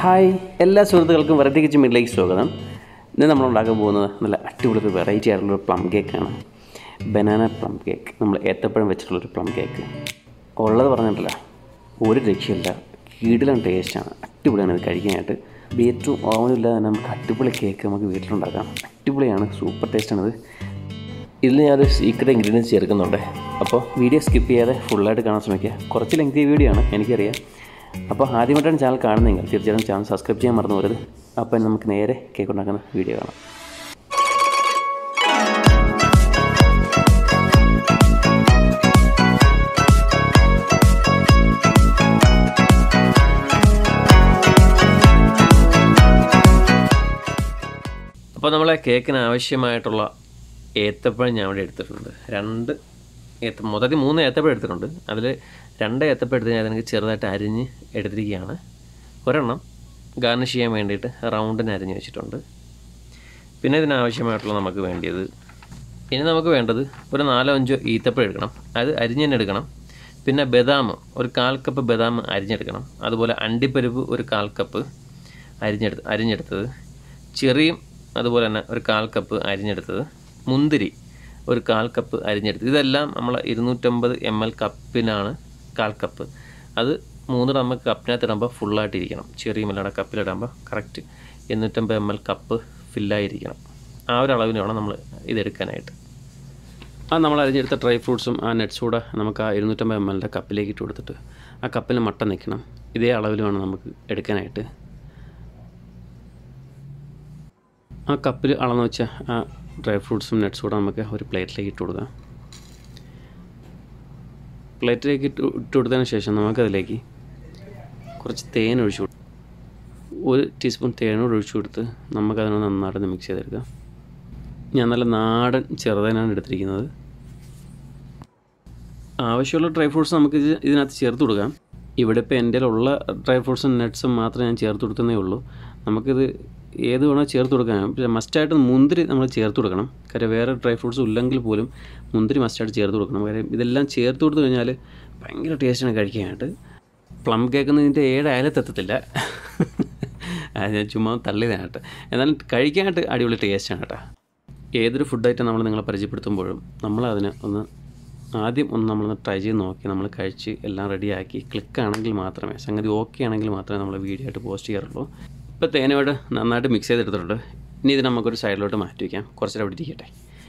hi എല്ലാ സുഹൃത്തുക്കൾക്കും variety കിച്ചമിലേക്ക് സ്വാഗതം ഇന്ന് നമ്മൾ ഉണ്ടാക്കാൻ പോകുന്നത് നല്ല അടിപൊളി ഒരു വെറൈറ്റി ആയിട്ടുള്ള ഒരു പ്ലം കേക്കാണ് ബനാന പ്ലം കേക്ക് നമ്മൾ ഏത്തപ്പഴം വെച്ചിട്ടുള്ളൊരു പ്ലം കേക്ക് ഉള്ളത് പറഞ്ഞിട്ടില്ല ഒരു രക്ഷയില്ല കീടിലും ടേസ്റ്റാണ് അടിപൊളിയാണ് ഇത് കഴിക്കാനായിട്ട് ബീറ്റും ഓവനും ഇല്ലാതെ തന്നെ നമുക്ക് അടിപൊളി കേക്ക് നമുക്ക് വീട്ടിലുണ്ടാക്കാം അടിപൊളിയാണ് സൂപ്പർ ടേസ്റ്റാണിത് ഇതിൽ ഞാനൊരു സീക്രട്ട് ഇൻഗ്രീഡിയൻസ് ചേർക്കുന്നുണ്ട് അപ്പോൾ വീഡിയോ സ്കിപ്പ് ചെയ്യാതെ ഫുള്ളായിട്ട് കാണാൻ ശ്രമിക്കുക കുറച്ച് ലെങ്തി വീഡിയോ ആണ് എനിക്കറിയാം അപ്പോൾ ആദ്യമായിട്ടാണ് ചാനൽ കാണുന്നതെങ്കിൽ തീർച്ചയായിട്ടും ചാനൽ സബ്സ്ക്രൈബ് ചെയ്യാൻ മറന്നു പോരുത് അപ്പോൾ നമുക്ക് നേരെ കേക്ക് ഉണ്ടാക്കുന്ന വീഡിയോ കാണാം അപ്പോൾ നമ്മളെ കേക്കിന് ആവശ്യമായിട്ടുള്ള ഏത്തപ്പഴം ഞാൻ ഇവിടെ എടുത്തിട്ടുണ്ട് രണ്ട് ഏത്ത മൊത്തത്തിൽ മൂന്ന് ഏത്തപ്പഴം എടുത്തിട്ടുണ്ട് അതിൽ രണ്ട് ഏത്തപ്പഴം എടുത്ത് ഞാൻ അതിനൊക്കെ ചെറുതായിട്ട് അരിഞ്ഞ് എടുത്തിരിക്കുകയാണ് ഒരെണ്ണം ഗാർണിഷ് ചെയ്യാൻ വേണ്ടിയിട്ട് റൗണ്ടിന് അരിഞ്ഞ് വെച്ചിട്ടുണ്ട് പിന്നെ ഇതിനാവശ്യമായിട്ടുള്ള നമുക്ക് വേണ്ടിയത് ഇനി നമുക്ക് വേണ്ടത് ഒരു നാലോ അഞ്ചോ ഈത്തപ്പഴം എടുക്കണം അത് അരിഞ്ഞ് തന്നെ എടുക്കണം പിന്നെ ബദാം ഒരു കാൽ കപ്പ് ബദാം അരിഞ്ഞെടുക്കണം അതുപോലെ അണ്ടിപ്പരിപ്പ് ഒരു കാൽ കപ്പ് അരിഞ്ഞെടുത്ത് അരിഞ്ഞെടുത്തത് ചെറിയും അതുപോലെ തന്നെ ഒരു കാൽ കപ്പ് അരിഞ്ഞെടുത്തത് മുന്തിരി ഒരു കാൽ കപ്പ് അരിഞ്ഞെടുത്തത് ഇതെല്ലാം നമ്മൾ ഇരുന്നൂറ്റമ്പത് എം എൽ കപ്പിനാണ് കാൽ കപ്പ് അത് മൂന്ന് നമുക്ക് കപ്പിനകത്ത് ഇടുമ്പോൾ ഫുള്ളായിട്ടിരിക്കണം ചെറിയ മല്ലയുടെ കപ്പിലിടുമ്പോൾ കറക്റ്റ് എണ്ണൂറ്റമ്പത് എം എൽ കപ്പ് ഫില്ലായിരിക്കണം ആ ഒരു അളവിന് വേണം നമ്മൾ ഇതെടുക്കാനായിട്ട് ആ നമ്മൾ അരിഞ്ഞെടുത്ത ഡ്രൈ ഫ്രൂട്ട്സും ആ നട്ട്സും കൂടെ നമുക്ക് ആ ഇരുന്നൂറ്റമ്പത് എം എല്ലിൻ്റെ കപ്പിലേക്ക് ഇട്ട് കൊടുത്തിട്ട് ആ കപ്പിൽ മട്ട നിൽക്കണം ഇതേ അളവിൽ വേണം നമുക്ക് എടുക്കാനായിട്ട് ആ കപ്പിൽ അളന്ന് വെച്ച ആ ഡ്രൈ ഫ്രൂട്ട്സും നട്ട്സും കൂടെ നമുക്ക് ഒരു പ്ലേറ്റിലേക്ക് ഇട്ട് കൊടുക്കാം പ്ലേറ്റിലേക്ക് ഇട്ട് ഇട്ട് കൊടുത്തതിന് ശേഷം നമുക്കതിലേക്ക് കുറച്ച് തേൻ ഒഴിച്ചു കൊടുക്കും ഒരു ടീസ്പൂൺ തേനോട് ഒഴിച്ചു കൊടുത്ത് നമുക്കതിനെ നന്നായിട്ട് മിക്സ് ചെയ്തെടുക്കാം ഞാൻ നല്ല നാടൻ ചെറുതേനാണ് എടുത്തിരിക്കുന്നത് ആവശ്യമുള്ള ഡ്രൈ ഫ്രൂട്ട്സ് നമുക്ക് ഇത് ഇതിനകത്ത് ചേർത്ത് കൊടുക്കാം ഇവിടെ ഇപ്പോൾ എൻ്റെ ഉള്ള ഡ്രൈ ഫ്രൂട്ട്സും നട്ട്സും മാത്രമേ ഞാൻ ചേർത്ത് കൊടുക്കുന്നേ ഉള്ളൂ നമുക്കിത് ഏത് വേണോ ചേർത്ത് കൊടുക്കാം പക്ഷേ മസ്റ്റായിട്ട് മുന്തിരി നമ്മൾ ചേർത്ത് കൊടുക്കണം കാര്യം വേറെ ഡ്രൈ ഫ്രൂട്ട്സ് ഇല്ലെങ്കിൽ പോലും മുന്തിരി മസ്റ്റായിട്ട് ചേർത്ത് കൊടുക്കണം കാര്യം ഇതെല്ലാം ചേർത്ത് കൊടുത്തു കഴിഞ്ഞാൽ ഭയങ്കര ടേസ്റ്റാണ് കഴിക്കാനായിട്ട് പ്ലം കേക്ക് ഇതിൻ്റെ ഏഴ് അയലത്തെത്തത്തില്ല അത് ഞാൻ ചുമ്മാ തള്ളിയതാണ് എന്നാലും കഴിക്കാനായിട്ട് അടിപൊളി ടേസ്റ്റാണ് കേട്ടോ ഏതൊരു ഫുഡ് ഐറ്റം നമ്മൾ നിങ്ങളെ പരിചയപ്പെടുത്തുമ്പോഴും നമ്മൾ അതിന് ഒന്ന് ആദ്യം ഒന്ന് നമ്മളൊന്ന് ട്രൈ ചെയ്ത് നോക്കി നമ്മൾ കഴിച്ച് എല്ലാം റെഡിയാക്കി ക്ലിക്കാണെങ്കിൽ മാത്രമേ സംഗതി ഓക്കെ ആണെങ്കിൽ മാത്രമേ നമ്മൾ വീഡിയോ ആയിട്ട് പോസ്റ്റ് ചെയ്യാറുള്ളൂ ഇപ്പോൾ തേനോട് നന്നായിട്ട് മിക്സ് ചെയ്തെടുത്തിട്ടുണ്ട് ഇനി ഇത് നമുക്കൊരു സൈഡിലോട്ട് മാറ്റി വയ്ക്കാം കുറച്ചേരം അവിടെ ഇരിക്കട്ടെ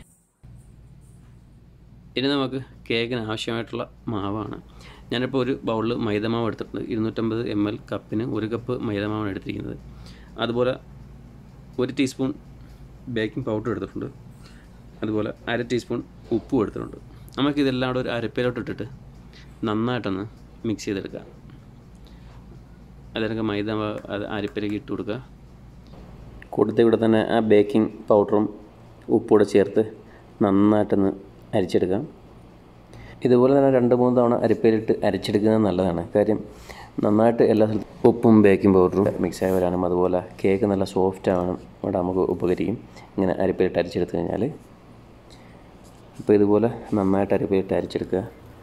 ഇനി നമുക്ക് കേക്കിന് ആവശ്യമായിട്ടുള്ള മാവാണ് ഞാനിപ്പോൾ ഒരു ബൗളിൽ മൈദമാവ് എടുത്തിട്ടുണ്ട് ഇരുന്നൂറ്റമ്പത് എം എൽ കപ്പിന് ഒരു കപ്പ് മൈദമാവാണ് എടുത്തിരിക്കുന്നത് അതുപോലെ ഒരു ടീസ്പൂൺ ബേക്കിംഗ് പൗഡർ എടുത്തിട്ടുണ്ട് അതുപോലെ അര ടീസ്പൂൺ ഉപ്പും എടുത്തിട്ടുണ്ട് നമുക്കിതെല്ലാം കൂടെ ഒരു അരപ്പയിലോട്ട് ഇട്ടിട്ട് നന്നായിട്ടൊന്ന് മിക്സ് ചെയ്തെടുക്കാം അതിനൊക്കെ മൈദ അത് അരിപ്പയിലേക്ക് ഇട്ട് കൊടുക്കുക കൊടുത്ത ഇവിടെ തന്നെ ആ ബേക്കിംഗ് പൗഡറും ഉപ്പൂടെ ചേർത്ത് നന്നായിട്ടൊന്ന് അരിച്ചെടുക്കാം ഇതുപോലെ തന്നെ രണ്ട് മൂന്ന് തവണ അരിപ്പയിലിട്ട് അരിച്ചെടുക്കുന്നത് നല്ലതാണ് കാര്യം നന്നായിട്ട് എല്ലാ സ്ഥലത്തും ഉപ്പും ബേക്കിംഗ് പൗഡറും മിക്സ് ആയി വരാനും അതുപോലെ കേക്ക് നല്ല സോഫ്റ്റ് ആവാനും ഇവിടെ നമുക്ക് ഉപകരിക്കും ഇങ്ങനെ അരിപ്പയിലിട്ട് അരിച്ചെടുത്ത് കഴിഞ്ഞാൽ അപ്പോൾ ഇതുപോലെ നന്നായിട്ട് അരിപ്പയിലിട്ട് അരിച്ചെടുക്കുക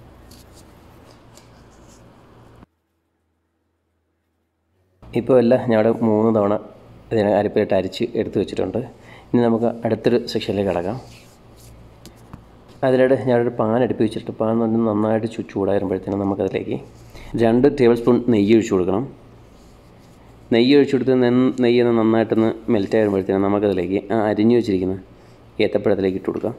ഇപ്പോൾ എല്ലാം ഞങ്ങളുടെ മൂന്ന് തവണ ഇതിനെ അരിപ്പയിലിട്ട് അരിച്ച് എടുത്ത് വെച്ചിട്ടുണ്ട് ഇനി നമുക്ക് അടുത്തൊരു സെക്ഷനിലേക്ക് കടക്കാം അതിനിടെ ഞാനൊരു പാൻ അടുപ്പി വെച്ചിട്ട് പാൻ ഒന്ന് നന്നായിട്ട് ചു ചൂടായിരുമ്പോഴത്തേനും നമുക്കതിലേക്ക് രണ്ട് ടേബിൾ സ്പൂൺ നെയ്യ് ഒഴിച്ചു കൊടുക്കണം നെയ്യ് ഒഴിച്ചു കൊടുത്ത് നെയ്യ് ഒന്ന് നന്നായിട്ടൊന്ന് മെൽറ്റ് ആകുമ്പോഴത്തേനും നമുക്കതിലേക്ക് ആ അരിഞ്ഞു വെച്ചിരിക്കുന്ന ഏത്തപ്പഴത്തിലേക്ക് ഇട്ട് കൊടുക്കാം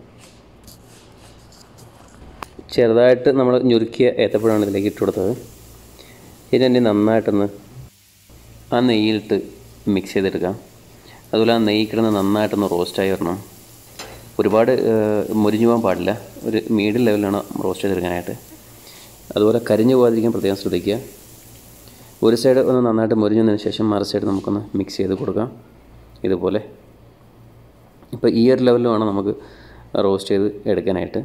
ചെറുതായിട്ട് നമ്മൾ ഞുരുക്കിയ ഏത്തപ്പഴമാണ് ഇതിലേക്ക് ഇട്ട് കൊടുത്തത് ഇതിനെ നന്നായിട്ടൊന്ന് ആ നെയ്യിലിട്ട് മിക്സ് ചെയ്തെടുക്കാം അതുപോലെ ആ നെയ്യ് കിടന്ന് നന്നായിട്ടൊന്ന് റോസ്റ്റായി വരണം ഒരുപാട് മുരിഞ്ഞു പോകാൻ പാടില്ല ഒരു മീഡിയം ലെവലിലാണ് റോസ്റ്റ് ചെയ്തെടുക്കാനായിട്ട് അതുപോലെ കരിഞ്ഞു പോകാതിരിക്കാൻ പ്രത്യേകം ശ്രദ്ധിക്കുക ഒരു സൈഡ് ഒന്ന് നന്നായിട്ട് മുരിഞ്ഞതിന് ശേഷം മറു സൈഡ് നമുക്കൊന്ന് മിക്സ് ചെയ്ത് കൊടുക്കാം ഇതുപോലെ ഇപ്പോൾ ഈ ഒരു ലെവലിൽ വേണം നമുക്ക് റോസ്റ്റ് ചെയ്ത് എടുക്കാനായിട്ട്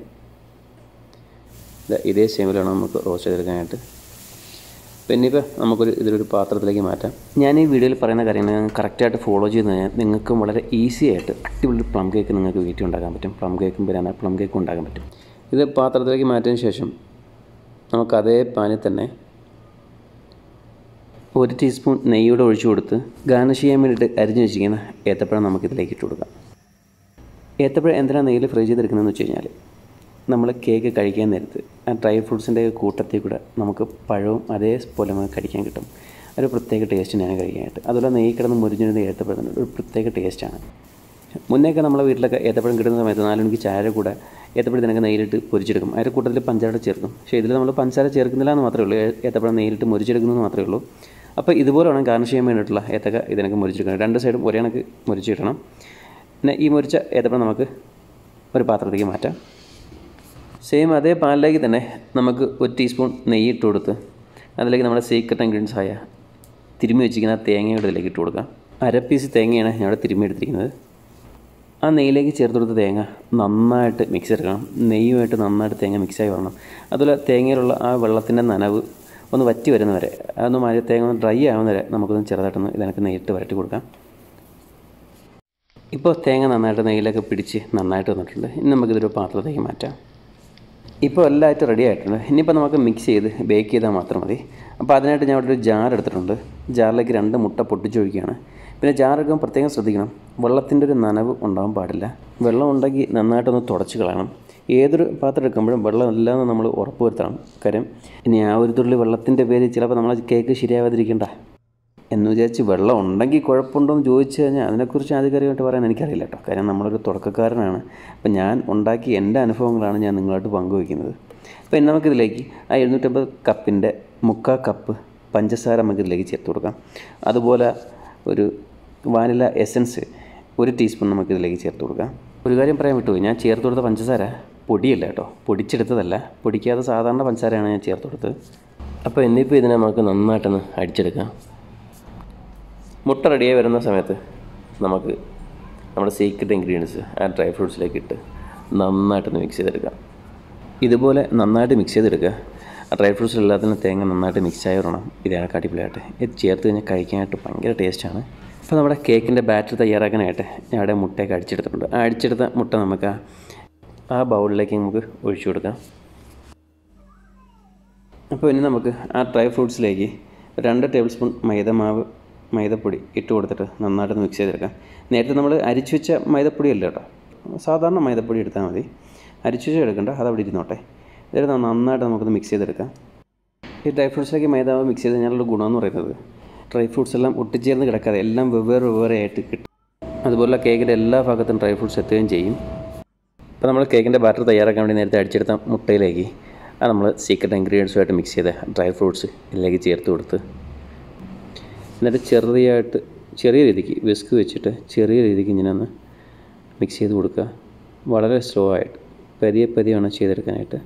ഇതേ സെയിമിൽ വേണം നമുക്ക് റോസ്റ്റ് ചെയ്തെടുക്കാനായിട്ട് പിന്നെ ഇപ്പോൾ നമുക്കൊരു ഇതിലൊരു പാത്രത്തിലേക്ക് മാറ്റാം ഞാൻ ഈ വീഡിയോയിൽ പറയുന്ന കാര്യങ്ങൾ കറക്റ്റായിട്ട് ഫോളോ ചെയ്ത് കഴിഞ്ഞാൽ നിങ്ങൾക്കും വളരെ ഈസി ആയിട്ട് അടിപൊളി പ്ലം കേക്ക് നിങ്ങൾക്ക് വീട്ടിൽ ഉണ്ടാക്കാൻ പറ്റും പ്ലം കേക്കും ബനാന പ്ലം കേക്കും ഉണ്ടാക്കാൻ പറ്റും ഇത് പാത്രത്തിലേക്ക് മാറ്റിയതിന് ശേഷം നമുക്ക് അതേ പാനിൽ തന്നെ ഒരു ടീസ്പൂൺ നെയ്യൂടെ ഒഴിച്ചു കൊടുത്ത് ഗാർണിഷ് ചെയ്യാൻ വേണ്ടിയിട്ട് അരിഞ്ഞു വെച്ചിരിക്കുന്ന ഏത്തപ്പഴം നമുക്കിതിലേക്ക് ഇട്ട് കൊടുക്കാം ഏത്തപ്പഴം എന്തിനാണ് നെയ്യിൽ ഫ്രൈ ചെയ്തെടുക്കുന്നതെന്ന് വെച്ച് കഴിഞ്ഞാൽ നമ്മൾ കേക്ക് കഴിക്കാൻ നേരത്ത് ആ ഡ്രൈ ഫ്രൂട്ട്സിൻ്റെ കൂട്ടത്തിൽ കൂടെ നമുക്ക് പഴവും അതേപോലെ നമുക്ക് കടിക്കാൻ കിട്ടും ഒരു പ്രത്യേക ടേസ്റ്റിനാണ് കഴിക്കാനായിട്ട് അതുപോലെ നെയ്യ് കിടന്ന് മുരിഞ്ഞിരുന്ന ഏത്തപ്പഴത്തിന് ഒരു പ്രത്യേക ടേസ്റ്റാണ് മുന്നേയൊക്കെ നമ്മളെ വീട്ടിലൊക്കെ ഏത്തപ്പഴം കിട്ടുന്ന സമയത്ത് നാല് മണിക്ക് ചായ കൂടെ ഏത്തപ്പഴത്തിനൊക്കെ നെയ്യിലിട്ട് പൊരിച്ചെടുക്കും അതിൻ്റെ കൂട്ടത്തിൽ പഞ്ചാര ചേർക്കും പക്ഷേ ഇതിൽ നമ്മൾ പഞ്ചാര ചേർക്കുന്നില്ല എന്ന് മാത്രമേ ഉള്ളൂ ഏത്തപ്പഴം നെയ്യിലിട്ട് മുരിച്ചെടുക്കുന്നത് മാത്രമേ ഉള്ളൂ അപ്പോൾ ഇതുപോലെ വേണം ഗാർണിഷ് ചെയ്യാൻ വേണ്ടിയിട്ടുള്ള ഏത്തക്ക ഇതിനൊക്കെ മുരിച്ചെടുക്കണം രണ്ട് സൈഡും ഒരേ കണക്ക് മുരിച്ച് കിട്ടണം പിന്നെ ഈ മുരിച്ച ഏത്തപ്പഴം നമുക്ക് ഒരു പാത്രത്തേക്ക് മാറ്റാം സെയിം അതേ പാലിലേക്ക് തന്നെ നമുക്ക് ഒരു ടീസ്പൂൺ നെയ്യ് ഇട്ട് കൊടുത്ത് അതിലേക്ക് നമ്മുടെ സീക്രട്ട് ഇൻഗ്രീഡിയൻസ് ആയ തിരുമ്മി വെച്ചിരിക്കുന്ന ആ തേങ്ങയുടെ ഇതിലേക്ക് ഇട്ട് കൊടുക്കാം അര പീസ് തേങ്ങയാണ് ഞാൻ ഇവിടെ തിരുമ്മി എടുത്തിരിക്കുന്നത് ആ നെയ്യിലേക്ക് ചേർത്ത് കൊടുത്ത തേങ്ങ നന്നായിട്ട് മിക്സ് എടുക്കണം നെയ്യുമായിട്ട് നന്നായിട്ട് തേങ്ങ മിക്സായി വരണം അതുപോലെ തേങ്ങയിലുള്ള ആ വെള്ളത്തിൻ്റെ നനവ് ഒന്ന് വറ്റി വരുന്ന വരെ അതൊന്ന് മഴ തേങ്ങ ഒന്ന് ഡ്രൈ ആവുന്ന വരെ നമുക്കൊന്ന് ചെറുതായിട്ടൊന്ന് ഇതിനൊക്കെ നെയ്യിട്ട് വരട്ടി കൊടുക്കാം ഇപ്പോൾ തേങ്ങ നന്നായിട്ട് നെയ്യിലൊക്കെ പിടിച്ച് നന്നായിട്ട് വന്നിട്ടുണ്ട് ഇനി നമുക്കിതൊരു പാത്രത്തേക്ക് മാറ്റാം ഇപ്പോൾ എല്ലായിട്ട് റെഡി ആയിട്ടുണ്ട് ഇനിയിപ്പോൾ നമുക്ക് മിക്സ് ചെയ്ത് ബേക്ക് ചെയ്താൽ മാത്രം മതി അപ്പോൾ അതിനായിട്ട് ഞാൻ ഇവിടെ ഒരു ജാർ എടുത്തിട്ടുണ്ട് ജാറിലേക്ക് രണ്ട് മുട്ട പൊട്ടിച്ചൊഴിക്കുകയാണ് പിന്നെ ജാർ എടുക്കുമ്പോൾ പ്രത്യേകം ശ്രദ്ധിക്കണം വെള്ളത്തിൻ്റെ ഒരു നനവ് ഉണ്ടാകാൻ പാടില്ല വെള്ളം ഉണ്ടെങ്കിൽ നന്നായിട്ടൊന്ന് തുടച്ച് കളയണം ഏതൊരു പാത്രം എടുക്കുമ്പോഴും വെള്ളം ഇല്ലാന്ന് നമ്മൾ ഉറപ്പ് വരുത്തണം കാര്യം ഇനി ആ ഒരു തുള്ളി വെള്ളത്തിൻ്റെ പേര് ചിലപ്പോൾ നമ്മളെ കേക്ക് ശരിയാവാതിരിക്കണ്ട എന്ന് വിചാരിച്ച് വെള്ളം ഉണ്ടെങ്കിൽ കുഴപ്പമുണ്ടോ എന്ന് ചോദിച്ചു കഴിഞ്ഞാൽ അതിനെക്കുറിച്ച് ആധികാരികമായിട്ട് പറയാൻ എനിക്കറിയില്ല കേട്ടോ കാര്യം നമ്മളൊരു തുടക്കക്കാരനാണ് അപ്പം ഞാൻ ഉണ്ടാക്കി എൻ്റെ അനുഭവങ്ങളാണ് ഞാൻ നിങ്ങളായിട്ട് പങ്കുവയ്ക്കുന്നത് അപ്പോൾ ഇനി നമുക്കിതിലേക്ക് ആ എഴുന്നൂറ്റമ്പത് കപ്പിൻ്റെ മുക്കാ കപ്പ് പഞ്ചസാര നമുക്കിതിലേക്ക് ചേർത്ത് കൊടുക്കാം അതുപോലെ ഒരു വാനില എസൻസ് ഒരു ടീസ്പൂൺ നമുക്കിതിലേക്ക് ചേർത്ത് കൊടുക്കാം ഒരു കാര്യം പറയാൻ വിട്ടുപോയി ഞാൻ ചേർത്ത് കൊടുത്ത പഞ്ചസാര പൊടിയല്ല കേട്ടോ പൊടിച്ചെടുത്തതല്ല പൊടിക്കാതെ സാധാരണ പഞ്ചസാരയാണ് ഞാൻ ചേർത്ത് കൊടുത്തത് അപ്പോൾ എന്നിപ്പോൾ ഇതിനെ നമുക്ക് നന്നായിട്ടൊന്ന് അടിച്ചെടുക്കാം മുട്ട റെഡിയായി വരുന്ന സമയത്ത് നമുക്ക് നമ്മുടെ സീക്രട്ട് ഇൻഗ്രീഡിയൻസ് ആ ഡ്രൈ ഫ്രൂട്ട്സിലേക്ക് ഇട്ട് നന്നായിട്ടൊന്ന് മിക്സ് ചെയ്തെടുക്കാം ഇതുപോലെ നന്നായിട്ട് മിക്സ് ചെയ്തെടുക്കുക ആ ഡ്രൈ ഫ്രൂട്ട്സ് എല്ലാത്തിനും തേങ്ങ നന്നായിട്ട് മിക്സ് ആയി വരണം ഇതാണ് അടിപൊളിയായിട്ട് ഇത് ചേർത്ത് കഴിഞ്ഞാൽ കഴിക്കാനായിട്ട് ഭയങ്കര ടേസ്റ്റാണ് അപ്പോൾ നമ്മുടെ കേക്കിൻ്റെ ബാറ്റർ തയ്യാറാക്കാനായിട്ട് ഞാൻ അവിടെ മുട്ടയൊക്കെ അടിച്ചെടുത്തിട്ടുണ്ട് ആ അടിച്ചെടുത്ത മുട്ട നമുക്ക് ആ- ആ ബൗളിലേക്ക് നമുക്ക് ഒഴിച്ചു കൊടുക്കാം അപ്പോൾ ഇനി നമുക്ക് ആ ഡ്രൈ ഫ്രൂട്ട്സിലേക്ക് രണ്ട് ടേബിൾ സ്പൂൺ മൈദമാവ് മൈദപ്പൊടി ഇട്ട് കൊടുത്തിട്ട് നന്നായിട്ട് മിക്സ് ചെയ്തെടുക്കാം നേരത്തെ നമ്മൾ അരിച്ചു വെച്ച മൈദപ്പൊടി അല്ല കേട്ടോ സാധാരണ മൈദപ്പൊടി എടുത്താൽ മതി അരിച്ചു വെച്ച് എടുക്കണ്ട അത് അവിടെ ഇരുന്നോട്ടെ ഇതെടുത്ത് നന്നായിട്ട് നമുക്കൊന്ന് മിക്സ് ചെയ്തെടുക്കാം ഈ ഡ്രൈ ഫ്രൂട്ട്സിലേക്ക് മൈദാവ് മിക്സ് ചെയ്ത് കഴിഞ്ഞാലുള്ള ഗുണമെന്ന് പറയുന്നത് ഡ്രൈ ഫ്രൂട്ട്സ് എല്ലാം ഒട്ടിച്ചേർന്ന് കിടക്കാതെ എല്ലാം വെവ്വേറെ വെവ്വേറെ ആയിട്ട് കിട്ടും അതുപോലെ കേക്കിൻ്റെ എല്ലാ ഭാഗത്തും ഡ്രൈ ഫ്രൂട്ട്സ് എത്തുകയും ചെയ്യും അപ്പോൾ നമ്മൾ കേക്കിൻ്റെ ബാറ്റർ തയ്യാറാക്കാൻ വേണ്ടി നേരത്തെ അടിച്ചെടുത്ത മുട്ടയിലേക്ക് അത് നമ്മൾ സീക്രട്ട് ഇൻഗ്രീഡിയൻസുമായിട്ട് മിക്സ് ചെയ്ത ഡ്രൈ ഫ്രൂട്ട്സ് ഇതിലേക്ക് ചേർത്ത് കൊടുത്ത് എന്നിട്ട് ചെറിയായിട്ട് ചെറിയ രീതിക്ക് വിസ്ക് വെച്ചിട്ട് ചെറിയ രീതിക്ക് ഇങ്ങനെ ഒന്ന് മിക്സ് ചെയ്ത് കൊടുക്കുക വളരെ സ്ലോ ആയിട്ട് പതിയെ പതിയെ വേണം ചെയ്തെടുക്കാനായിട്ട്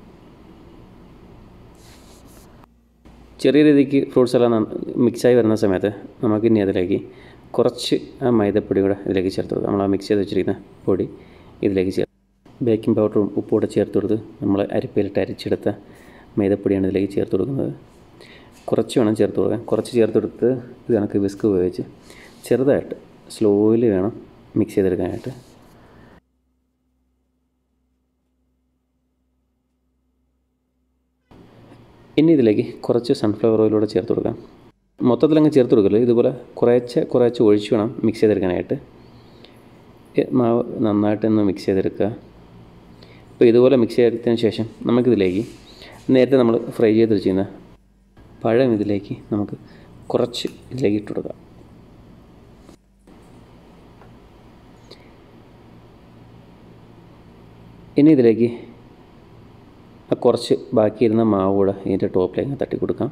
ചെറിയ രീതിക്ക് ഫ്രൂട്ട്സ് എല്ലാം മിക്സായി വരുന്ന സമയത്ത് നമുക്ക് ഇനി അതിലേക്ക് കുറച്ച് ആ മൈദപ്പൊടി കൂടെ ഇതിലേക്ക് ചേർത്ത് കൊടുക്കുക നമ്മൾ ആ മിക്സ് ചെയ്ത് വെച്ചിരിക്കുന്ന പൊടി ഇതിലേക്ക് ചേർത്ത് ബേക്കിംഗ് പൗഡറും ഉപ്പും കൂടെ ചേർത്ത് കൊടുത്ത് നമ്മൾ അരിപ്പയിലിട്ട് അരിച്ചെടുത്ത മൈദപ്പൊടിയാണ് ഇതിലേക്ക് ചേർത്ത് കൊടുക്കുന്നത് കുറച്ച് വേണം ചേർത്ത് കൊടുക്കാൻ കുറച്ച് ചേർത്ത് കൊടുത്ത് ഇത് കണക്ക് വിസ്ക് ഉപയോഗിച്ച് ചെറുതായിട്ട് സ്ലോയിൽ വേണം മിക്സ് ചെയ്തെടുക്കാനായിട്ട് ഇനി ഇതിലേക്ക് കുറച്ച് സൺഫ്ലവർ ഓയിലൂടെ ചേർത്ത് കൊടുക്കാം മൊത്തത്തിലങ്ങ് ചേർത്ത് കൊടുക്കല്ലോ ഇതുപോലെ കുറേശ്ശെ കുറേശ്ശെ ഒഴിച്ച് വേണം മിക്സ് ചെയ്തെടുക്കാനായിട്ട് ഈ മാവ് നന്നായിട്ടൊന്ന് മിക്സ് ചെയ്തെടുക്കുക അപ്പോൾ ഇതുപോലെ മിക്സ് ചെയ്തെടുത്തതിന് ശേഷം നമുക്കിതിലേക്ക് നേരത്തെ നമ്മൾ ഫ്രൈ ചെയ്ത് വെച്ചിരുന്ന പഴം ഇതിലേക്ക് നമുക്ക് കുറച്ച് ഇതിലേക്ക് ഇട്ട് കൊടുക്കാം ഇനി ഇതിലേക്ക് ആ കുറച്ച് ബാക്കിയിരുന്ന മാവ് കൂടെ ഇതിൻ്റെ ടോപ്പിലേക്ക് തട്ടി കൊടുക്കാം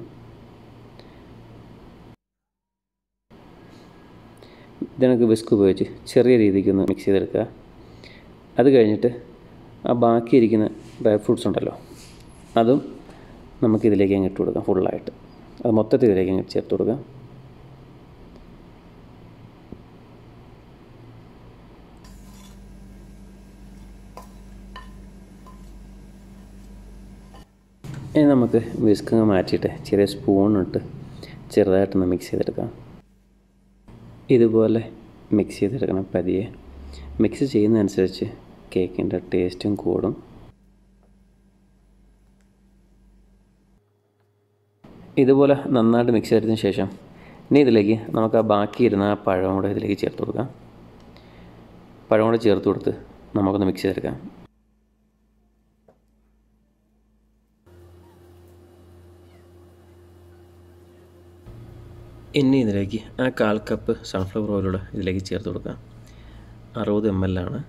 ഇതിനൊക്കെ വിസ്ക് ഉപയോഗിച്ച് ചെറിയ രീതിക്ക് ഒന്ന് മിക്സ് ചെയ്തെടുക്കുക അത് കഴിഞ്ഞിട്ട് ആ ബാക്കിയിരിക്കുന്ന ഡ്രൈ ഫ്രൂട്ട്സ് ഉണ്ടല്ലോ അതും നമുക്കിതിലേക്ക് അങ്ങ് ഇട്ട് കൊടുക്കാം ഫുള്ളായിട്ട് അത് മൊത്തത്തിൽ ഇതിലേക്ക് അങ്ങ് ചേർത്ത് കൊടുക്കാം ഇനി നമുക്ക് വിസ്ക് അങ്ങ് മാറ്റിയിട്ട് ചെറിയ സ്പൂണിട്ട് ചെറുതായിട്ടൊന്ന് മിക്സ് ചെയ്തെടുക്കാം ഇതുപോലെ മിക്സ് ചെയ്തെടുക്കണം പതിയെ മിക്സ് ചെയ്യുന്നതനുസരിച്ച് കേക്കിൻ്റെ ടേസ്റ്റും കൂടും ഇതുപോലെ നന്നായിട്ട് മിക്സ് ചെയ്തതിന് ശേഷം ഇനി ഇതിലേക്ക് നമുക്ക് ആ ബാക്കി ഇരുന്ന ആ പഴം കൂടെ ഇതിലേക്ക് ചേർത്ത് കൊടുക്കാം പഴം കൂടെ ചേർത്ത് കൊടുത്ത് നമുക്കൊന്ന് മിക്സ് ചെയ്തെടുക്കാം ഇനി ഇതിലേക്ക് ആ കാൽ കപ്പ് സൺഫ്ലവർ ഓയിലൂടെ ഇതിലേക്ക് ചേർത്ത് കൊടുക്കാം അറുപത് എം എൽ ആണ്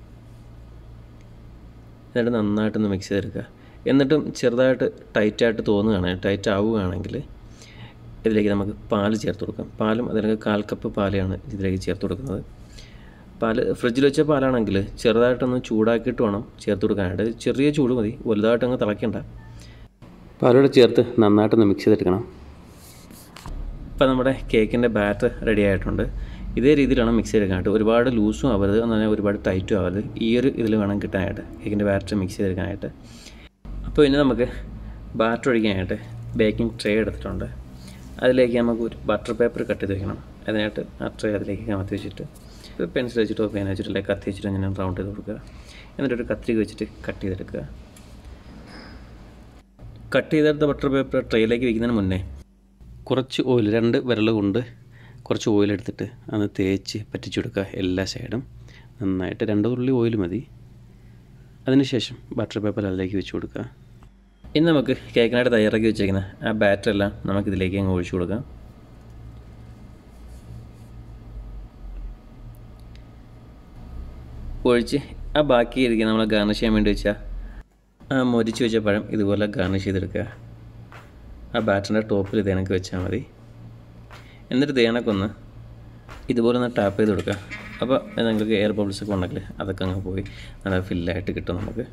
എന്നിട്ട് നന്നായിട്ടൊന്ന് മിക്സ് ചെയ്തെടുക്കുക എന്നിട്ടും ചെറുതായിട്ട് ടൈറ്റായിട്ട് തോന്നുകയാണ് ടൈറ്റ് ആവുകയാണെങ്കിൽ ഇതിലേക്ക് നമുക്ക് പാല് ചേർത്ത് കൊടുക്കാം പാലും അതിലേക്ക് കാൽ കപ്പ് പാലാണ് ഇതിലേക്ക് ചേർത്ത് കൊടുക്കുന്നത് പാല് ഫ്രിഡ്ജിൽ വെച്ച പാലാണെങ്കിൽ ചെറുതായിട്ടൊന്ന് ചൂടാക്കിയിട്ട് വേണം ചേർത്ത് കൊടുക്കാനായിട്ട് ചെറിയ ചൂട് മതി വലുതായിട്ട് അങ്ങ് തിളയ്ക്കണ്ട പാലോടെ ചേർത്ത് നന്നായിട്ടൊന്ന് മിക്സ് ചെയ്തെടുക്കണം ഇപ്പോൾ നമ്മുടെ കേക്കിൻ്റെ ബാറ്റർ റെഡി ആയിട്ടുണ്ട് ഇതേ രീതിയിലാണ് മിക്സ് ചെയ്തെടുക്കാനായിട്ട് ഒരുപാട് ലൂസും ആവരുത് എന്നാൽ ഒരുപാട് ടൈറ്റും ആവരുത് ഈ ഒരു ഇതിൽ വേണം കിട്ടാനായിട്ട് കേക്കിൻ്റെ ബാറ്റർ മിക്സ് ചെയ്തെടുക്കാനായിട്ട് അപ്പോൾ ഇനി നമുക്ക് ബാറ്റർ ഒഴിക്കാനായിട്ട് ബേക്കിംഗ് ട്രേ എടുത്തിട്ടുണ്ട് അതിലേക്ക് നമുക്ക് ഒരു ബട്ടർ പേപ്പർ കട്ട് ചെയ്ത് വെക്കണം അതിനായിട്ട് ആ ട്രേ അതിലേക്ക് കമത്തി വെച്ചിട്ട് പെൻസിൽ വെച്ചിട്ടോ പേന വെച്ചിട്ടോ അല്ലെങ്കിൽ കത്തി വെച്ചിട്ടോ ഇങ്ങനെ റൗണ്ട് ചെയ്ത് കൊടുക്കുക എന്നിട്ട് ഒരു കത്രിക വെച്ചിട്ട് കട്ട് ചെയ്തെടുക്കുക കട്ട് ചെയ്തെടുത്ത ബട്ടർ പേപ്പർ ട്രേയിലേക്ക് വയ്ക്കുന്നതിന് മുന്നേ കുറച്ച് ഓയിൽ രണ്ട് വിരൽ കൊണ്ട് കുറച്ച് ഓയിൽ എടുത്തിട്ട് അത് തേച്ച് പറ്റിച്ചു കൊടുക്കുക എല്ലാ സൈഡും നന്നായിട്ട് രണ്ട് തുള്ളി ഓയിൽ മതി അതിനുശേഷം ബട്ടർ പേപ്പർ അതിലേക്ക് വെച്ച് കൊടുക്കുക ഇനി നമുക്ക് കേക്കിനായിട്ട് തയ്യാറാക്കി വെച്ചേക്കുന്ന ആ ബാറ്റർ എല്ലാം നമുക്ക് ഇതിലേക്ക് അങ്ങ് ഒഴിച്ചു കൊടുക്കാം ഒഴിച്ച് ആ ബാക്കി ഇരിക്കുന്ന നമ്മൾ ഗാർണിഷ് ചെയ്യാൻ വേണ്ടി വെച്ചാൽ ആ മൊരിച്ച് വെച്ച പഴം ഇതുപോലെ ഗാർണിഷ് ചെയ്തെടുക്കുക ആ ബാറ്ററിൻ്റെ ടോപ്പിൽ ഇത് കണക്ക് വെച്ചാൽ മതി എന്നിട്ട് ഇത് കണക്കൊന്ന് ഇതുപോലെ ഒന്ന് ടാപ്പ് ചെയ്ത് കൊടുക്കുക അപ്പോൾ നിങ്ങൾക്ക് എയർ ബബിൾസ് ഒക്കെ ഉണ്ടെങ്കിൽ അതൊക്കെ അങ്ങ് പോയി നല്ല ഫില്ലായിട്ട് കിട്ടും നമുക്ക്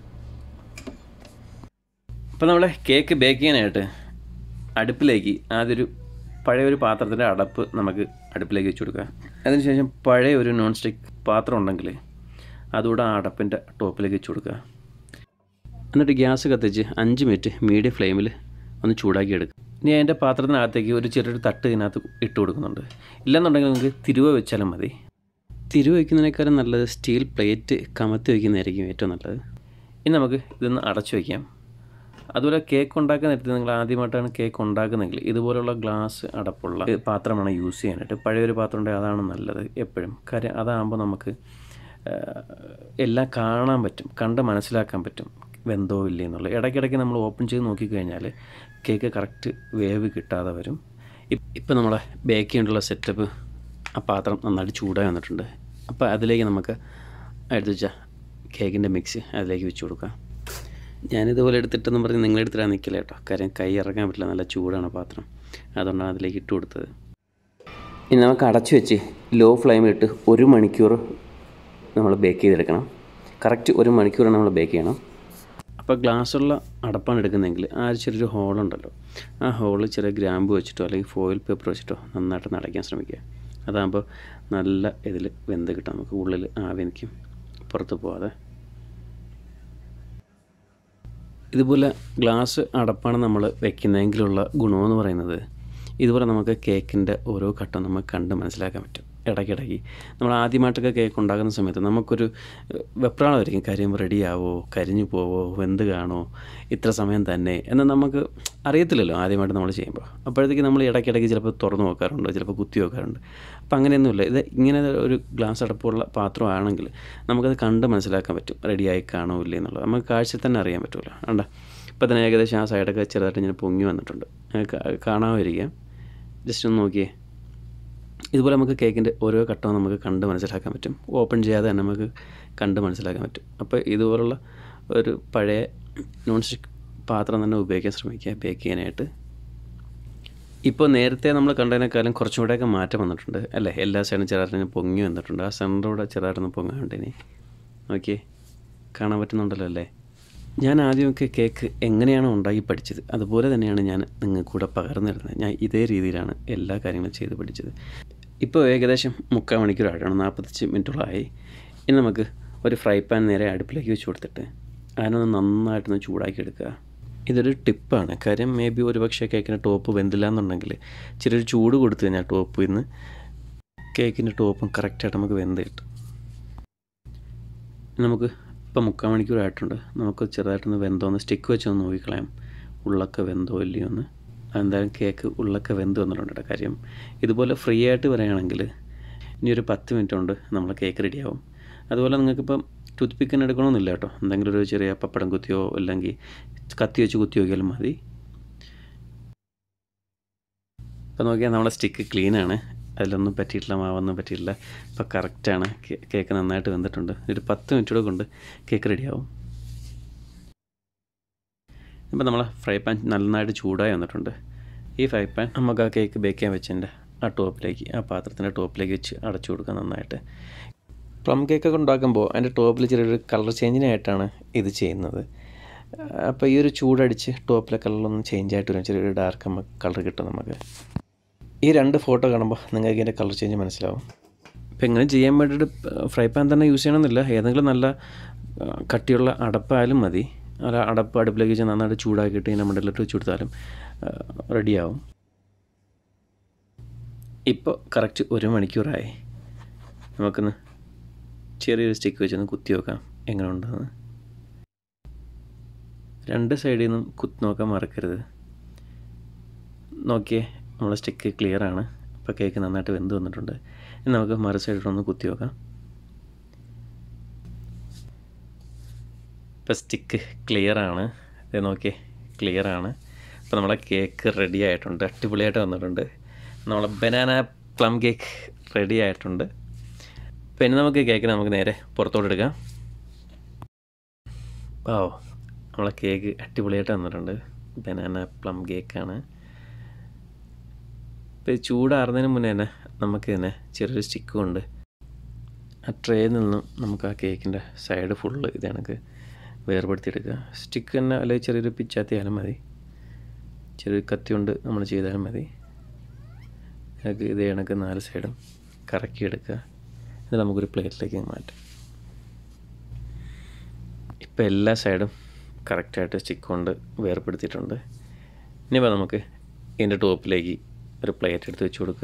അപ്പോൾ നമ്മളെ കേക്ക് ബേക്ക് ചെയ്യാനായിട്ട് അടുപ്പിലേക്ക് ആദ്യൊരു പഴയ ഒരു പാത്രത്തിൻ്റെ അടപ്പ് നമുക്ക് അടുപ്പിലേക്ക് വെച്ച് കൊടുക്കുക അതിനുശേഷം പഴയ ഒരു നോൺ സ്റ്റിക്ക് പാത്രം ഉണ്ടെങ്കിൽ അതുകൂടെ ആ അടപ്പിൻ്റെ ടോപ്പിലേക്ക് വെച്ച് കൊടുക്കുക എന്നിട്ട് ഗ്യാസ് കത്തിച്ച് അഞ്ച് മിനിറ്റ് മീഡിയം ഫ്ലെയിമിൽ ഒന്ന് ചൂടാക്കി എടുക്കുക ഇനി അതിൻ്റെ പാത്രത്തിനകത്തേക്ക് ഒരു ചെറിയൊരു തട്ട് ഇതിനകത്ത് ഇട്ട് കൊടുക്കുന്നുണ്ട് ഇല്ലെന്നുണ്ടെങ്കിൽ നിങ്ങൾക്ക് തിരുവ വെച്ചാലും മതി തിരുവ വയ്ക്കുന്നതിനേക്കാളും നല്ലത് സ്റ്റീൽ പ്ലേറ്റ് കമത്തി വയ്ക്കുന്നതായിരിക്കും ഏറ്റവും നല്ലത് ഇനി നമുക്ക് ഇതൊന്ന് അടച്ചു വയ്ക്കാം അതുപോലെ കേക്ക് ഉണ്ടാക്കുന്ന നേരത്തെ നിങ്ങൾ ആദ്യമായിട്ടാണ് കേക്ക് ഉണ്ടാക്കുന്നെങ്കിൽ ഇതുപോലുള്ള ഗ്ലാസ് അടപ്പുള്ള പാത്രമാണ് യൂസ് ചെയ്യാനായിട്ട് പഴയൊരു പാത്രം ഉണ്ടെങ്കിൽ അതാണ് നല്ലത് എപ്പോഴും കാര്യം അതാകുമ്പോൾ നമുക്ക് എല്ലാം കാണാൻ പറ്റും കണ്ട് മനസ്സിലാക്കാൻ പറ്റും വെന്തോ ഇല്ലേ എന്നുള്ളത് ഇടയ്ക്കിടയ്ക്ക് നമ്മൾ ഓപ്പൺ ചെയ്ത് നോക്കിക്കഴിഞ്ഞാൽ കേക്ക് കറക്റ്റ് വേവ് കിട്ടാതെ വരും ഇപ്പം നമ്മളെ ബേക്ക് ചെയ്യാനുള്ള സെറ്റപ്പ് ആ പാത്രം നന്നായിട്ട് ചൂടായി വന്നിട്ടുണ്ട് അപ്പോൾ അതിലേക്ക് നമുക്ക് എടുത്ത് വെച്ചാൽ കേക്കിൻ്റെ മിക്സ് അതിലേക്ക് വെച്ച് കൊടുക്കാം ഞാനിതുപോലെ എടുത്തിട്ടെന്ന് പറഞ്ഞ് നിങ്ങളെടുത്തിട്ടാണ് നിൽക്കില്ല കേട്ടോ കാര്യം കൈ ഇറക്കാൻ പറ്റില്ല നല്ല ചൂടാണ് പാത്രം അതുകൊണ്ടാണ് അതിലേക്ക് ഇട്ട് കൊടുത്തത് ഇനി നമുക്ക് അടച്ചു വെച്ച് ലോ ഫ്ലെയിമിലിട്ട് ഒരു മണിക്കൂർ നമ്മൾ ബേക്ക് ചെയ്തെടുക്കണം കറക്റ്റ് ഒരു മണിക്കൂറാണ് നമ്മൾ ബേക്ക് ചെയ്യണം അപ്പോൾ ഗ്ലാസ്സുള്ള അടപ്പാണ് എടുക്കുന്നതെങ്കിൽ ആ ഒരു ചെറിയൊരു ഹോളുണ്ടല്ലോ ആ ഹോളിൽ ചെറിയ ഗ്രാമ്പ് വെച്ചിട്ടോ അല്ലെങ്കിൽ ഫോയിൽ പേപ്പർ വെച്ചിട്ടോ നന്നായിട്ട് അടയ്ക്കാൻ ശ്രമിക്കുക അതാകുമ്പോൾ നല്ല ഇതിൽ വെന്ത് കിട്ടും നമുക്ക് ഉള്ളിൽ ആവി നിൽക്കും പുറത്ത് പോവാതെ ഇതുപോലെ ഗ്ലാസ് അടപ്പാണ് നമ്മൾ വെക്കുന്നതെങ്കിലുള്ള ഗുണമെന്ന് പറയുന്നത് ഇതുപോലെ നമുക്ക് കേക്കിൻ്റെ ഓരോ ഘട്ടം നമുക്ക് കണ്ട് മനസ്സിലാക്കാൻ പറ്റും ഇടയ്ക്കിടയ്ക്ക് നമ്മൾ ആദ്യമായിട്ടൊക്കെ കേക്ക് ഉണ്ടാക്കുന്ന സമയത്ത് നമുക്കൊരു വെപ്രാളമായിരിക്കും കാര്യം റെഡിയാവോ കരിഞ്ഞു പോവോ വെന്ത് കാണോ ഇത്ര സമയം തന്നെ എന്ന് നമുക്ക് അറിയത്തില്ലല്ലോ ആദ്യമായിട്ട് നമ്മൾ ചെയ്യുമ്പോൾ അപ്പോഴത്തേക്ക് നമ്മൾ ഇടയ്ക്കിടയ്ക്ക് ചിലപ്പോൾ തുറന്നു നോക്കാറുണ്ട് ചിലപ്പോൾ കുത്തി നോക്കാറുണ്ട് അപ്പം അങ്ങനെയൊന്നുമില്ല ഇത് ഇങ്ങനെ ഒരു ഗ്ലാസ് അടപ്പുള്ള പാത്രമാണെങ്കിൽ നമുക്കത് കണ്ട് മനസ്സിലാക്കാൻ പറ്റും റെഡിയായി കാണോ ഇല്ലേ എന്നുള്ളത് നമുക്ക് കാഴ്ചയിൽ തന്നെ അറിയാൻ പറ്റുമല്ലോ വേണ്ട ഇപ്പം തന്നെ ഏകദേശം ആ സൈഡൊക്കെ ചെറുതായിട്ട് ഇങ്ങനെ പൊങ്ങി വന്നിട്ടുണ്ട് കാണാമായിരിക്കാം ജസ്റ്റ് ഒന്ന് നോക്കിയേ ഇതുപോലെ നമുക്ക് കേക്കിൻ്റെ ഓരോ ഘട്ടവും നമുക്ക് കണ്ട് മനസ്സിലാക്കാൻ പറ്റും ഓപ്പൺ ചെയ്യാതെ തന്നെ നമുക്ക് കണ്ട് മനസ്സിലാക്കാൻ പറ്റും അപ്പോൾ ഇതുപോലുള്ള ഒരു പഴയ നോൺ സ്റ്റിക്ക് പാത്രം തന്നെ ഉപയോഗിക്കാൻ ശ്രമിക്കുക ബേക്ക് ചെയ്യാനായിട്ട് ഇപ്പോൾ നേരത്തെ നമ്മൾ കണ്ടതിനേക്കാളും കുറച്ചും കൂടെയൊക്കെ മാറ്റം വന്നിട്ടുണ്ട് അല്ലേ എല്ലാ സൈഡും ചെറുതായിട്ട് പൊങ്ങി വന്നിട്ടുണ്ട് ആ സെൻറ്ററൂടെ ചെറുതായിട്ടൊന്ന് പൊങ്ങാണ്ട് ഇനി ഓക്കെ കാണാൻ പറ്റുന്നുണ്ടല്ലോ അല്ലേ ഞാൻ ആദ്യമൊക്കെ കേക്ക് എങ്ങനെയാണോ ഉണ്ടാക്കി പഠിച്ചത് അതുപോലെ തന്നെയാണ് ഞാൻ നിങ്ങൾക്ക് കൂടെ പകർന്നു തരുന്നത് ഞാൻ ഇതേ രീതിയിലാണ് എല്ലാ കാര്യങ്ങളും ചെയ്ത് പഠിച്ചത് ഇപ്പോൾ ഏകദേശം മുക്കാൽ മണിക്കൂറായിട്ടാണ് നാൽപ്പത്തഞ്ച് മിനിറ്റോളമായി ഇനി നമുക്ക് ഒരു ഫ്രൈ പാൻ നേരെ അടുപ്പിലേക്ക് വെച്ച് കൊടുത്തിട്ട് അതിനൊന്ന് നന്നായിട്ടൊന്ന് ചൂടാക്കി എടുക്കുക ഇതൊരു ടിപ്പാണ് കാര്യം മേ ബി ഒരുപക്ഷെ കേക്കിൻ്റെ ടോപ്പ് വെന്തില്ല എന്നുണ്ടെങ്കിൽ ചെറിയൊരു ചൂട് കൊടുത്തു കഴിഞ്ഞാൽ ടോപ്പ് ഇന്ന് കേക്കിൻ്റെ ടോപ്പും കറക്റ്റായിട്ട് നമുക്ക് വെന്ത് കിട്ടും നമുക്ക് ഇപ്പം മുക്കാൽ മണിക്കൂറായിട്ടുണ്ട് നമുക്ക് ചെറുതായിട്ടൊന്ന് വെന്തോന്ന് സ്റ്റിക്ക് വെച്ചൊന്ന് നോക്കിക്കളയാം ഉള്ളൊക്കെ വെന്തോ ഇല്ലയോ എന്ന് എന്തായാലും കേക്ക് ഉള്ളൊക്കെ വെന്ത് വന്നിട്ടുണ്ട് കേട്ടോ കാര്യം ഇതുപോലെ ഫ്രീ ആയിട്ട് പറയുകയാണെങ്കിൽ ഇനി ഒരു പത്ത് മിനിറ്റ് കൊണ്ട് നമ്മൾ കേക്ക് റെഡിയാവും അതുപോലെ നിങ്ങൾക്കിപ്പം ടൂത്ത് പിക്കിന് എടുക്കണമെന്നില്ല കേട്ടോ എന്തെങ്കിലും ഒരു ചെറിയ പപ്പടം കുത്തിയോ അല്ലെങ്കിൽ കത്തി വെച്ച് കുത്തി നോക്കിയാലും മതി ഇപ്പോൾ നോക്കിയാൽ നമ്മളെ സ്റ്റിക്ക് ക്ലീനാണ് അതിലൊന്നും പറ്റിയിട്ടില്ല മാവൊന്നും പറ്റിയിട്ടില്ല ഇപ്പോൾ കറക്റ്റാണ് കേക്ക് നന്നായിട്ട് വെന്തിട്ടുണ്ട് ഒരു പത്ത് മിനിറ്റോടെ കൊണ്ട് കേക്ക് റെഡിയാവും ഇപ്പോൾ നമ്മളെ ഫ്രൈ പാൻ നന്നായിട്ട് ചൂടായി വന്നിട്ടുണ്ട് ഈ ഫ്രൈ പാൻ നമുക്ക് ആ കേക്ക് ബേക്ക് ചെയ്യാൻ വെച്ചതിൻ്റെ ആ ടോപ്പിലേക്ക് ആ പാത്രത്തിൻ്റെ ടോപ്പിലേക്ക് വെച്ച് അടച്ചു കൊടുക്കുക നന്നായിട്ട് പ്ലം കേക്കൊക്കെ ഉണ്ടാക്കുമ്പോൾ അതിൻ്റെ ടോപ്പിൽ ചെറിയൊരു കളർ ചേഞ്ചിനായിട്ടാണ് ഇത് ചെയ്യുന്നത് അപ്പോൾ ഈ ഒരു ചൂടടിച്ച് ടോപ്പിലെ കളറൊന്നും ചേഞ്ച് ആയിട്ട് വരും ചെറിയൊരു ഡാർക്ക് കളർ കിട്ടും നമുക്ക് ഈ രണ്ട് ഫോട്ടോ കാണുമ്പോൾ നിങ്ങൾക്ക് ഇതിൻ്റെ കളർ ചേഞ്ച് മനസ്സിലാവും അപ്പോൾ ഇങ്ങനെ ചെയ്യാൻ വേണ്ടിയിട്ട് ഫ്രൈ പാൻ തന്നെ യൂസ് ചെയ്യണമെന്നില്ല ഏതെങ്കിലും നല്ല ആ, കട്ടിയുള്ള അടപ്പായാലും മതി അല്ല അടപ്പ് അടുപ്പിലേക്ക് വെച്ച് നന്നായിട്ട് ചൂടാക്കിയിട്ട് ഇതിൻ്റെ മണ്ടയിലിട്ട് വെച്ച് കൊടുത്താലും റെഡിയാവും ഇപ്പോൾ കറക്റ്റ് ഒരു മണിക്കൂറായി നമുക്കൊന്ന് ചെറിയൊരു സ്റ്റിക്ക് വെച്ചൊന്ന് കുത്തി നോക്കാം എങ്ങനെ ഉണ്ടെന്ന് രണ്ട് സൈഡിൽ നിന്നും കുത്തി നോക്കാൻ മറക്കരുത് നോക്കിയേ നമ്മളെ സ്റ്റിക്ക് ക്ലിയർ ആണ് ഇപ്പോൾ കേക്ക് നന്നായിട്ട് വെന്ത് വന്നിട്ടുണ്ട് ഇനി നമുക്ക് മറു സൈഡിലൊന്ന് കുത്തി നോക്കാം ഇപ്പോൾ സ്റ്റിക്ക് ക്ലിയർ ആണ് ഇത് നോക്കിയേ ക്ലിയർ ആണ് അപ്പോൾ നമ്മളെ കേക്ക് റെഡി ആയിട്ടുണ്ട് അടിപൊളിയായിട്ട് വന്നിട്ടുണ്ട് നമ്മളെ ബനാന പ്ലം കേക്ക് റെഡി ആയിട്ടുണ്ട് അപ്പോൾ ഇനി നമുക്ക് കേക്ക് നമുക്ക് നേരെ പുറത്തോട്ട് എടുക്കാം ഓ നമ്മളെ കേക്ക് അടിപൊളിയായിട്ട് വന്നിട്ടുണ്ട് ബനാന പ്ലം കേക്കാണ് ഇപ്പോൾ ചൂടാറുന്നതിന് മുന്നേ തന്നെ നമുക്ക് തന്നെ ചെറിയൊരു സ്റ്റിക്ക് കൊണ്ട് ആ ട്രേയിൽ നിന്നും നമുക്ക് ആ കേക്കിൻ്റെ സൈഡ് ഫുള്ള് ഇത് കണക്ക് വേർപെടുത്തിയെടുക്കുക സ്റ്റിക്ക് തന്നെ അല്ലെങ്കിൽ ചെറിയൊരു പിച്ചാത്തി ആയാലും മതി ചെറിയൊരു കത്തി കൊണ്ട് നമ്മൾ ചെയ്താലും മതി നമുക്ക് ഇത് കണക്ക് നാല് സൈഡും കറക്കിയെടുക്കുക ഇത് നമുക്കൊരു പ്ലേറ്റിലേക്ക് മാറ്റാം ഇപ്പോൾ എല്ലാ സൈഡും കറക്റ്റായിട്ട് സ്റ്റിക്ക് കൊണ്ട് വേർപ്പെടുത്തിയിട്ടുണ്ട് ഇനിയിപ്പോൾ നമുക്ക് ഇതിൻ്റെ ടോപ്പിലേക്ക് ഒരു പ്ലേറ്റ് എടുത്ത് വെച്ച് കൊടുക്കുക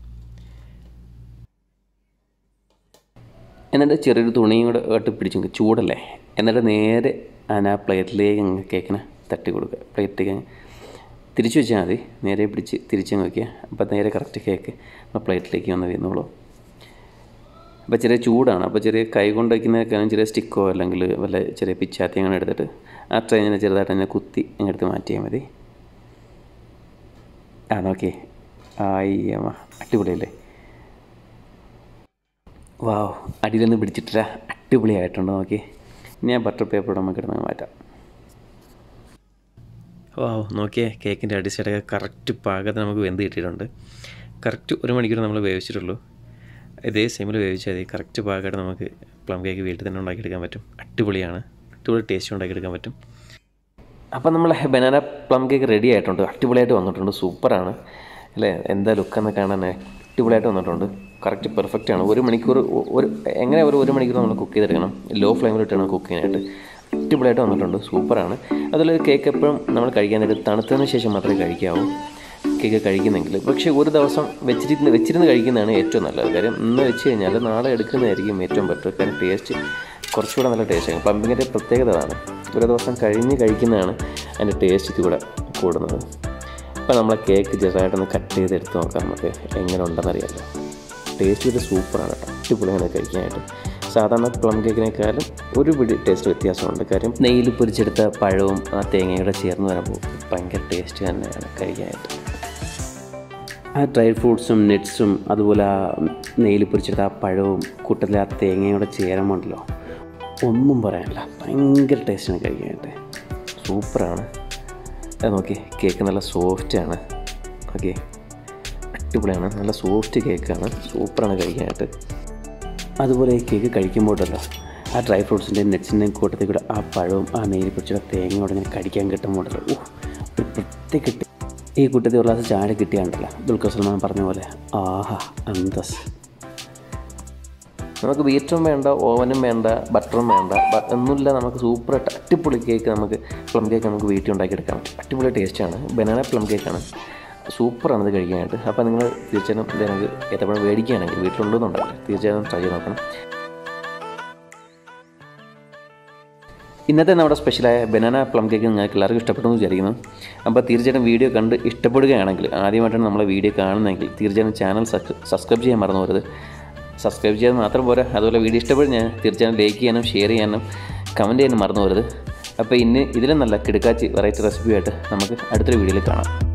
എന്നിട്ട് ചെറിയൊരു തുണിയും കൂടെ ഇട്ട് പിടിച്ച് ചൂടല്ലേ എന്നിട്ട് നേരെ ആ പ്ലേറ്റിലേക്ക് അങ്ങ് കേക്കിനെ തട്ടി കൊടുക്കുക പ്ലേറ്റിലേക്ക് തിരിച്ചു വെച്ചാൽ മതി നേരെ പിടിച്ച് തിരിച്ചങ്ങ് വയ്ക്കുക അപ്പോൾ നേരെ കറക്റ്റ് കേക്ക് ആ പ്ലേറ്റിലേക്ക് വന്ന് വീഴുന്നുള്ളൂ അപ്പോൾ ചെറിയ ചൂടാണ് അപ്പോൾ ചെറിയ കൈ കൊണ്ട് വയ്ക്കുന്നതിനേക്കാളും ചെറിയ സ്റ്റിക്കോ അല്ലെങ്കിൽ വല്ല ചെറിയ പിച്ചാത്തി അങ്ങനെ എടുത്തിട്ട് ആ ട്രെയിനിനെ ചെറുതായിട്ട് തന്നെ കുത്തി ഇങ്ങെടുത്ത് മാറ്റിയാൽ മതി ആ നോക്കിയേ ആയിയമ്മ അടിപൊളിയല്ലേ വാവ് അടിയിലൊന്നും പിടിച്ചിട്ടില്ല അടിപൊളിയായിട്ടുണ്ട് നോക്കി ഇനി ഞാൻ ബട്ടർ പേപ്പർ നമുക്ക് ഇടുന്നത് മാറ്റാം വാവ് നോക്കിയേ കേക്കിൻ്റെ അടി സൈഡൊക്കെ കറക്റ്റ് പാകത്തിന് നമുക്ക് വെന്ത് കിട്ടിയിട്ടുണ്ട് കറക്റ്റ് ഒരു മണിക്കൂർ നമ്മൾ വേവിച്ചിട്ടുള്ളൂ ഇതേ സെയിമിൽ വേവിച്ചാൽ മതി കറക്റ്റ് പാകമായിട്ട് നമുക്ക് പ്ലം കേക്ക് വീട്ടിൽ തന്നെ ഉണ്ടാക്കിയെടുക്കാൻ പറ്റും അടിപൊളിയാണ് അടിപൊളി ടേസ്റ്റ് ഉണ്ടാക്കിയെടുക്കാൻ പറ്റും അപ്പം നമ്മൾ ബനാന പ്ലം കേക്ക് റെഡി ആയിട്ടുണ്ട് അടിപൊളിയായിട്ട് വന്നിട്ടുണ്ട് സൂപ്പറാണ് അല്ലേ എന്താ ലുക്കെന്ന് കാണാൻ അടിപൊളിയായിട്ട് വന്നിട്ടുണ്ട് കറക്റ്റ് പെർഫെക്റ്റ് ആണ് ഒരു മണിക്കൂർ ഒ- ഒരു എങ്ങനെ ഒരു ഒരു മണിക്കൂർ നമ്മൾ കുക്ക് ചെയ്തെടുക്കണം ലോ ഫ്ലെയിമിലിട്ടാണ് കുക്ക് ചെയ്യാനായിട്ട് അടിപൊളിയായിട്ട് വന്നിട്ടുണ്ട് സൂപ്പറാണ് അതുപോലെ കേക്ക് എപ്പോഴും നമ്മൾ കഴിക്കാൻ നേരത്ത് തണുത്തതിന് ശേഷം മാത്രമേ കഴിക്കാവൂ കേക്ക് കഴിക്കുന്നെങ്കിൽ പക്ഷേ ഒരു ദിവസം വെച്ചിരുന്ന് വെച്ചിരുന്ന് കഴിക്കുന്നതാണ് ഏറ്റവും നല്ലത് കാര്യം ഇന്ന് വെച്ച് കഴിഞ്ഞാൽ നാളെ എടുക്കുന്നതായിരിക്കും ഏറ്റവും ബെറ്റർ കാര്യം ടേസ്റ്റ് കുറച്ചുകൂടെ നല്ല ടേസ്റ്റ് ആകും പ്ലംബിങ്ങിൻ്റെ പ്രത്യേകത അതാണ് ഒരു ദിവസം കഴിഞ്ഞ് കഴിക്കുന്നതാണ് അതിൻ്റെ ടേസ്റ്റ് ഇതുകൂടെ കൂടുന്നത് അപ്പോൾ നമ്മളെ കേക്ക് ചെറുതായിട്ടൊന്ന് കട്ട് ചെയ്ത് എടുത്ത് നോക്കാം നമുക്ക് എങ്ങനെ ഉണ്ടെന്നറിയാമല്ലോ ടേസ്റ്റ് ഇത് സൂപ്പറാണ് കേട്ടോ അടിപൊളിയാണ് കഴിക്കാനായിട്ട് സാധാരണ പ്ലം കേക്കിനേക്കാളും ഒരു പിടി ടേസ്റ്റ് വ്യത്യാസമുണ്ട് കാര്യം നെയ്യിൽ പൊരിച്ചെടുത്ത പഴവും ആ തേങ്ങയുടെ ചേർന്ന് വരുമ്പോൾ ഭയങ്കര ടേസ്റ്റ് തന്നെയാണ് കഴിക്കാനായിട്ട് ആ ഡ്രൈ ഫ്രൂട്ട്സും നട്ട്സും അതുപോലെ ആ നെയ്യിൽ പൊരിച്ചെടുത്ത ആ പഴവും കൂട്ടത്തിൽ ആ തേങ്ങയുടെ ചേരുമ്പോണ്ടല്ലോ ഒന്നും പറയാനില്ല ഭയങ്കര ടേസ്റ്റാണ് കഴിക്കാനായിട്ട് സൂപ്പറാണ് അത് നോക്കി കേക്ക് നല്ല സോഫ്റ്റാണ് ഓക്കെ അടിപൊളിയാണ് നല്ല സോഫ്റ്റ് കേക്കാണ് സൂപ്പറാണ് കഴിക്കാനായിട്ട് അതുപോലെ ഈ കേക്ക് കഴിക്കുമ്പോഴല്ലോ ആ ഡ്രൈ ഫ്രൂട്ട്സിൻ്റെയും നെറ്റ്സിൻ്റെയും കൂട്ടത്തിൽ കൂടെ ആ പഴവും ആ നെയ്യിൽ പൊടിച്ചുള്ള തേങ്ങയോടെ ഇങ്ങനെ കടിക്കാൻ കിട്ടുമ്പോഴല്ലോ ഓ ഒരു പ്രത്യേക ടേ- ഈ കൂട്ടത്തിൽ ഒരു ഗ്ലാസ് ചായ കിട്ടിയാണ്ടല്ലോ ദുൽഖർ സൽമാൻ പറഞ്ഞ പോലെ ആഹാ അന്തസ് നമുക്ക് ബീറ്ററും വേണ്ട ഓവനും വേണ്ട ബട്ടറും വേണ്ട ബ- ഒന്നുമില്ല നമുക്ക് സൂപ്പർ അടിപൊളി കേക്ക് നമുക്ക് പ്ലം കേക്ക് നമുക്ക് വീട്ടിൽ ഉണ്ടാക്കിയെടുക്കാൻ പറ്റും അടിപൊളി ടേസ്റ്റാണ് ബനാന പ്ലം കേക്കാണ് സൂപ്പറാണ് ഇത് കഴിക്കാനായിട്ട് അപ്പോൾ നിങ്ങൾ തീർച്ചയായും ഇത് എനിക്ക് ഏത്തപ്പഴം മേടിക്കുകയാണെങ്കിൽ വീട്ടിലുണ്ടെന്നുണ്ടെങ്കിൽ തീർച്ചയായും ട്രൈ ചെയ്ത് നോക്കണം ഇന്നത്തെ നമ്മുടെ സ്പെഷ്യലായ ബനാന പ്ലം കേക്ക് നിങ്ങൾക്ക് എല്ലാവർക്കും ഇഷ്ടപ്പെട്ടു എന്ന് വിചാരിക്കുന്നു അപ്പോൾ തീർച്ചയായിട്ടും വീഡിയോ കണ്ട് ഇഷ്ടപ്പെടുകയാണെങ്കിൽ ആദ്യമായിട്ടാണ് നമ്മളെ വീഡിയോ കാണുന്നതെങ്കിൽ തീർച്ചയായും ചാനൽ സബ്സ്ക്രൈബ് ചെയ്യാൻ മറന്നു പോരുത് സബ്സ്ക്രൈബ് ചെയ്യാൻ മാത്രം പോരാ അതുപോലെ വീഡിയോ ഇഷ്ടപ്പെടും ഞാൻ തീർച്ചയായും ലൈക്ക് ചെയ്യാനും ഷെയർ ചെയ്യാനും കമൻറ്റ് ചെയ്യാനും മറന്നു പോരുത് അപ്പോൾ ഇന്ന് ഇതിലും നല്ല കിടക്കാച്ചി വെറൈറ്റി റെസിപ്പിയായിട്ട് നമുക്ക് അടുത്തൊരു വീഡിയോയിൽ കാണാം